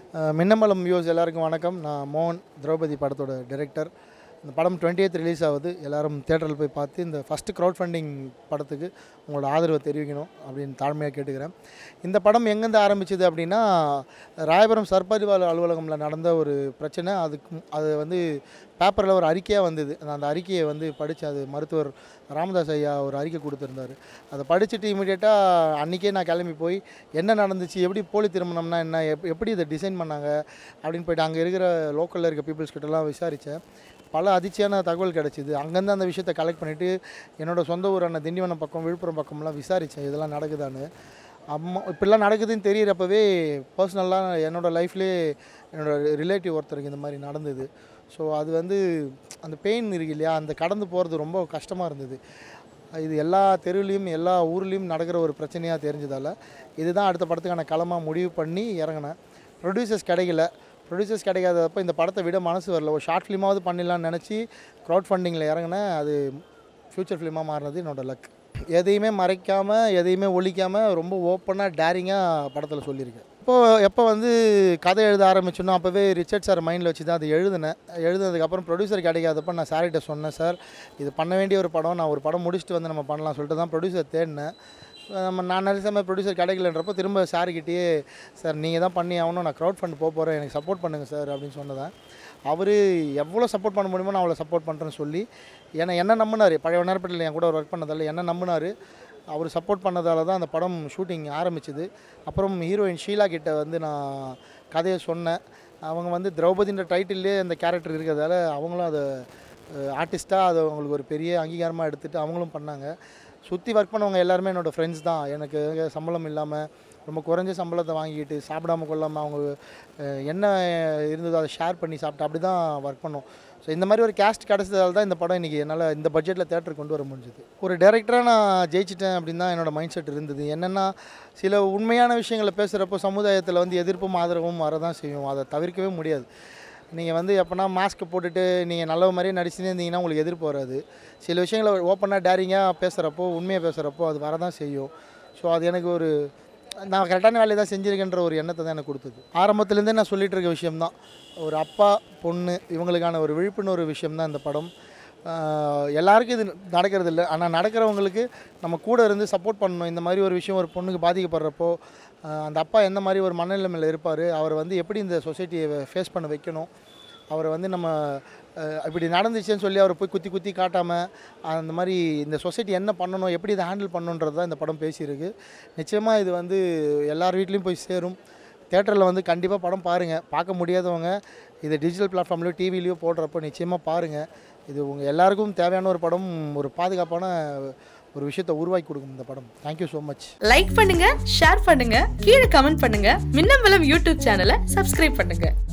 அஹ் Minnambalam views எல்லாருக்கும் வணக்கம் நான் மோகன் திரௌபதி படத்தோட டைரக்டர் இந்த படம் 20th ரிலீஸ் ஆகுது எல்லாரும் தேட்டரில் போய் பார்த்து இந்த ஃபஸ்ட்டு க்ரௌட் ஃபண்டிங் படத்துக்கு உங்களோட ஆதரவை தெரிவிக்கணும் அப்படின்னு தாழ்மையாக கேட்டுக்கிறேன் இந்த படம் எங்கேருந்து ஆரம்பிச்சது அப்படின்னா ராயபுரம் சர்பரிவால் அலுவலகமில் நடந்த ஒரு பிரச்சனை அதுக்கு அது வந்து பேப்பரில் ஒரு அறிக்கையாக வந்தது நான் அந்த அறிக்கையை வந்து படித்து அது மருத்துவர் ராமதாஸ் ஐயா ஒரு அறிக்கை கொடுத்துருந்தாரு அதை படிச்சுட்டு இமீடியட்டாக அன்றைக்கே நான் கிளம்பி போய் என்ன நடந்துச்சு எப்படி போலி திருமணம்னா என்ன எப் எப்படி இதை டிசைன் பண்ணாங்க அப்படின்னு போயிட்டு அங்கே இருக்கிற லோக்கலில் இருக்க பீப்புள்ஸ் கிட்டலாம் விசாரித்தேன் பல அதிர்ச்சியான தகவல் கிடச்சிது அங்கேருந்து அந்த விஷயத்தை கலெக்ட் பண்ணிவிட்டு என்னோட சொந்த ஊரான திண்டிவனம் பக்கம் விழுப்புரம் பக்கம்லாம் விசாரித்தேன் இதெல்லாம் நடக்குதான்னு அம்மா இப்படிலாம் நடக்குதுன்னு தெரியறப்பவே பர்சனலாக என்னோடய லைஃப்லேயே என்னோடய ரிலேட்டிவ் ஒருத்தருக்கு இந்த மாதிரி நடந்தது ஸோ அது வந்து அந்த பெயின் இருக்கு இல்லையா அந்த கடந்து போகிறது ரொம்ப கஷ்டமாக இருந்தது இது எல்லா தெருவுலேயும் எல்லா ஊர்லேயும் நடக்கிற ஒரு பிரச்சனையாக தெரிஞ்சதால் இதுதான் அடுத்த படத்துக்கான களமாக முடிவு பண்ணி இறங்கினேன் ப்ரொடியூசர்ஸ் கிடைக்கல ப்ரொடியூசர்ஸ் கிடைக்காதப்போ இந்த படத்தை விட மனசு வரல ஒரு ஷார்ட் ஃபிலிமாவது பண்ணிடலாம்னு நினச்சி க்ரௌட் ஃபண்டிங்கில் இறங்கினேன் அது ஃப்யூச்சர் ஃபிலிமாக மாறினது என்னோட லக் எதையுமே மறைக்காமல் எதையுமே ஒழிக்காமல் ரொம்ப ஓப்பனாக டேரிங்காக படத்தில் சொல்லியிருக்கேன் இப்போ எப்போ வந்து கதை எழுத ஆரம்பிச்சோன்னா அப்போவே ரிச்சர்ட் சார் மைண்டில் வச்சு தான் அதை எழுதினேன் எழுதுனதுக்கப்புறம் ப்ரொடியூசர் கிடைக்காதப்ப நான் சார்கிட்ட சொன்னேன் சார் இது பண்ண வேண்டிய ஒரு படம் நான் ஒரு படம் முடிச்சுட்டு வந்து நம்ம பண்ணலாம் சொல்லிட்டு தான் ப்ரொடியூசர் தேடினேன் நம்ம நான் நிறைய சமயம் ப்ரொடியூசர் கிடைக்கலன்றப்போ திரும்ப சார்கிட்டயே சார் நீங்கள் தான் பண்ணி ஆகணும் நான் க்ரௌட் ஃபண்ட் போக போகிறேன் எனக்கு சப்போர்ட் பண்ணுங்கள் சார் அப்படின்னு சொன்னதான் அவர் எவ்வளோ சப்போர்ட் பண்ண முடியுமோ நான் அவ்வளோ சப்போர்ட் பண்ணுறேன்னு சொல்லி ஏன்னா என்ன நம்பினார் பழைய நேரப்பட்டில் என் கூட ஒர்க் பண்ணதால் என்ன நம்பினார் அவர் சப்போர்ட் பண்ணதால தான் அந்த படம் ஷூட்டிங் ஆரம்பிச்சுது அப்புறம் ஹீரோயின் ஷீலா கிட்ட வந்து நான் கதையை சொன்னேன் அவங்க வந்து திரௌபதின்ற டைட்டில்லே அந்த கேரக்டர் இருக்கிறதால அவங்களும் அதை ஆர்டிஸ்ட்டாக அதை அவங்களுக்கு ஒரு பெரிய அங்கீகாரமாக எடுத்துகிட்டு அவங்களும் பண்ணாங்க சுற்றி ஒர்க் பண்ணவங்க எல்லாருமே என்னோடய ஃப்ரெண்ட்ஸ் தான் எனக்கு சம்பளம் இல்லாமல் ரொம்ப குறைஞ்ச சம்பளத்தை வாங்கிட்டு சாப்பிடாம கொள்ளாமல் அவங்க அஹ், என்ன இருந்ததோ அதை ஷேர் பண்ணி சாப்பிட்டு அப்படி தான் ஒர்க் பண்ணோம் ஸோ இந்த மாதிரி ஒரு கேஸ்ட் கிடச்சதால தான் இந்த படம் இன்றைக்கி என்னால் இந்த பட்ஜெட்டில் தேட்டர் கொண்டு வர முடிஞ்சது ஒரு டேரக்டராக நான் ஜெயிச்சிட்டேன் அப்படின்னு தான் என்னோடய மைண்ட் செட் இருந்தது என்னென்னா சில உண்மையான விஷயங்களை பேசுகிறப்போ சமுதாயத்தில் வந்து எதிர்ப்பும் ஆதரவும் வரதான் செய்யும் அதை தவிர்க்கவே முடியாது நீங்கள் வந்து எப்போனா மாஸ்க் போட்டுட்டு நீங்கள் நல்ல மாதிரியே நடிச்சுனே இருந்தீங்கன்னா உங்களுக்கு எதிர்ப்பு வராது சில விஷயங்களை ஓப்பனாக டேரிங்காக பேசுகிறப்போ உண்மையாக பேசுகிறப்போ அது வரதான் செய்யும் ஸோ அது எனக்கு ஒரு நான் கரெக்டான வேலையை தான் செஞ்சுருக்கேன்ற ஒரு எண்ணத்தை தான் எனக்கு கொடுத்தது ஆரம்பத்துலேருந்தே நான் சொல்லிட்டு இருக்க விஷயம்தான் ஒரு அப்பா பொண்ணு இவங்களுக்கான ஒரு விழிப்புணர்வு விஷயம்தான் இந்த படம் ஆஹ் எல்லாருக்கும் இது நடக்கிறது இல்லை ஆனால் நடக்கிறவங்களுக்கு நம்ம கூட இருந்து சப்போர்ட் பண்ணணும் இந்த மாதிரி ஒரு விஷயம் ஒரு பொண்ணுக்கு பாதிக்கப்படுறப்போ ஆஹ் அந்த அப்பா எந்த மாதிரி ஒரு மனநிலைமையில் இருப்பார் அவர் வந்து எப்படி இந்த சொசைட்டியை ஃபேஸ் பண்ண வைக்கணும் அவரை வந்து நம்ம அஹ், இப்படி நடந்துச்சுன்னு சொல்லி அவரை போய் குத்தி குத்தி காட்டாமல் அந்த மாதிரி இந்த சொசைட்டி என்ன பண்ணணும் எப்படி இதை ஹேண்டில் பண்ணணுன்றது தான் இந்த படம் பேசியிருக்கு நிச்சயமாக இது வந்து எல்லார் வீட்லேயும் போய் சேரும் தேட்டரில் வந்து கண்டிப்பாக படம் பாருங்கள் பார்க்க முடியாதவங்க இது டிஜிட்டல் பிளாட்ஃபார்ம்லேயோ டிவிலையோ போடுறப்போ நிச்சயமாக பாருங்கள் இது உங்கள் எல்லாருக்கும் தேவையான ஒரு படம் ஒரு பாதுகாப்பான ஒரு விஷயத்தை உருவாக்கி கொடுக்கும் இந்த படம் தேங்க்யூ ஸோ மச் லைக் பண்ணுங்க ஷேர் பண்ணுங்க கீழே கமெண்ட் பண்ணுங்க மின்னம்பலம் யூடியூப் சேனலை சப்ஸ்கிரைப் பண்ணுங்க